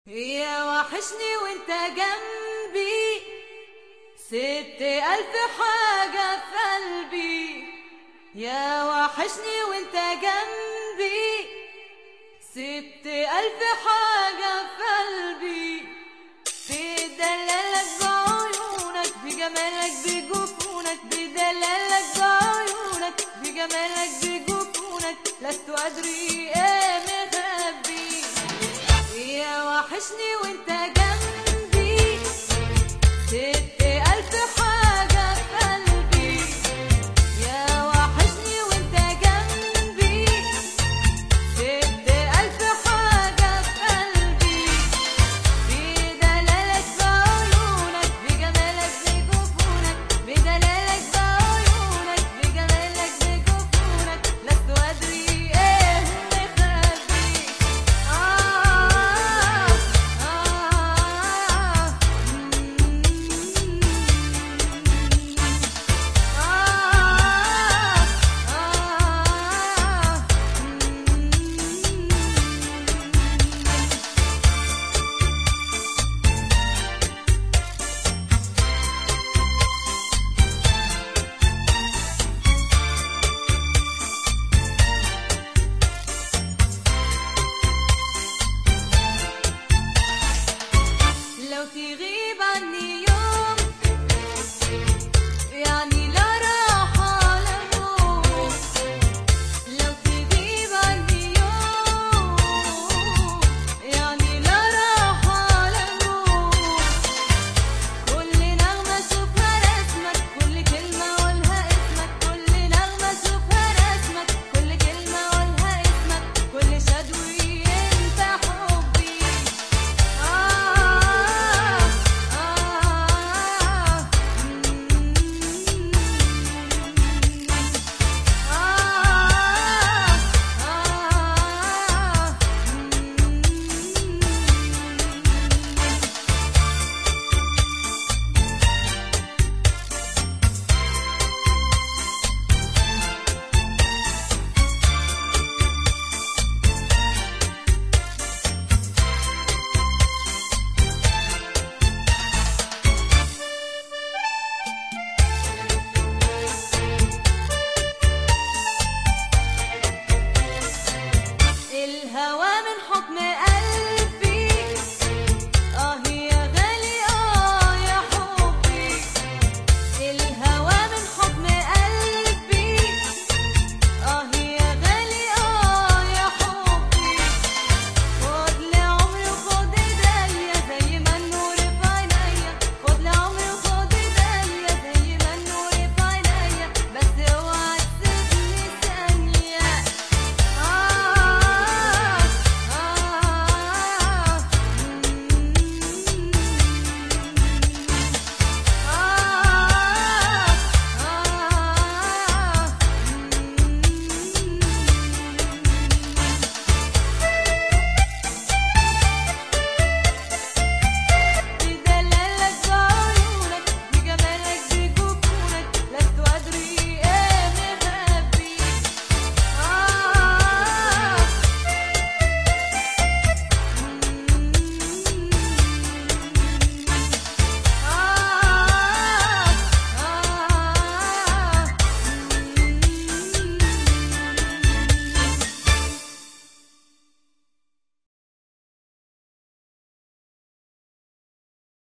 يا وحشني وانت جنبي ست ألف حاجة في قلبي يا وحشني وانت جنبي ست ألف حاجة في قلبي بدلالك بعيونك بجمالك بجفونك بدلالك بعيونك بجمالك بجفونك لست أدري ايه مخبي يا وحشني وانت جنبي ست ألف حاجة في قلبي يا وحشني وانت جنبي ست ألف حاجة في قلبي بدلالك بعيونك بجمالك بجفونك بدلالك بعيونك بجمالك بجفونك لست أدري ايه مخبي آه آه لو تغيب